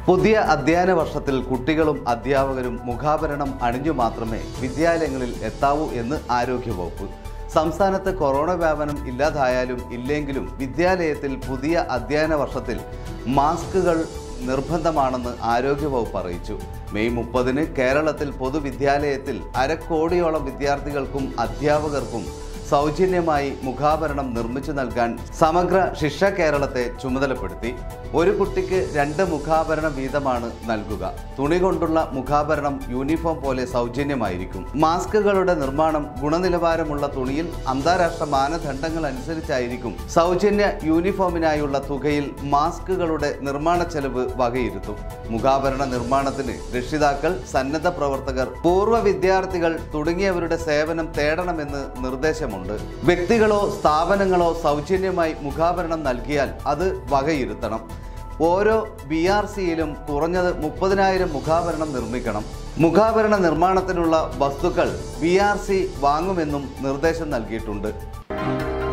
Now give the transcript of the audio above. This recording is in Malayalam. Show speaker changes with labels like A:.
A: പുതിയ അധ്യയന വർഷത്തിൽ കുട്ടികളും അധ്യാപകരും മുഖാഭരണം അണിഞ്ഞു മാത്രമേ വിദ്യാലയങ്ങളിൽ എത്താവൂ എന്ന് ആരോഗ്യവകുപ്പ് സംസ്ഥാനത്ത് കൊറോണ വ്യാപനം ഇല്ലാതായാലും ഇല്ലെങ്കിലും വിദ്യാലയത്തിൽ പുതിയ അധ്യയന വർഷത്തിൽ മാസ്കുകൾ നിർബന്ധമാണെന്ന് ആരോഗ്യവകുപ്പ് അറിയിച്ചു മെയ് മുപ്പതിന് കേരളത്തിൽ പൊതുവിദ്യാലയത്തിൽ അരക്കോടിയോളം വിദ്യാർത്ഥികൾക്കും അധ്യാപകർക്കും സൗജന്യമായി മുഖാഭരണം നിർമ്മിച്ചു നൽകാൻ സമഗ്ര ശിക്ഷ കേരളത്തെ ചുമതലപ്പെടുത്തി ഒരു കുട്ടിക്ക് രണ്ട് മുഖാഭരണം വീതമാണ് നൽകുക തുണി കൊണ്ടുള്ള മുഖാഭരണം യൂണിഫോം പോലെ സൗജന്യമായിരിക്കും മാസ്കുകളുടെ നിർമ്മാണം ഗുണനിലവാരമുള്ള തുണിയിൽ അന്താരാഷ്ട്ര മാനദണ്ഡങ്ങൾ അനുസരിച്ചായിരിക്കും സൗജന്യ യൂണിഫോമിനായുള്ള തുകയിൽ മാസ്കുകളുടെ നിർമ്മാണ ചെലവ് വകയിരുത്തും മുഖാഭരണ നിർമ്മാണത്തിന് രക്ഷിതാക്കൾ സന്നദ്ധ പ്രവർത്തകർ പൂർവ്വ വിദ്യാർത്ഥികൾ തുടങ്ങിയവരുടെ സേവനം തേടണമെന്ന് നിർദ്ദേശമുണ്ട് വ്യക്തികളോ സ്ഥാപനങ്ങളോ സൗജന്യമായി മുഖാഭരണം നൽകിയാൽ അത് വകയിരുത്തണം ഓരോ ബി ആർ സിയിലും കുറഞ്ഞത് മുപ്പതിനായിരം മുഖാഭരണം നിർമ്മിക്കണം മുഖാഭരണ നിർമ്മാണത്തിനുള്ള വസ്തുക്കൾ ബി ആർ സി വാങ്ങുമെന്നും നിർദ്ദേശം നൽകിയിട്ടുണ്ട്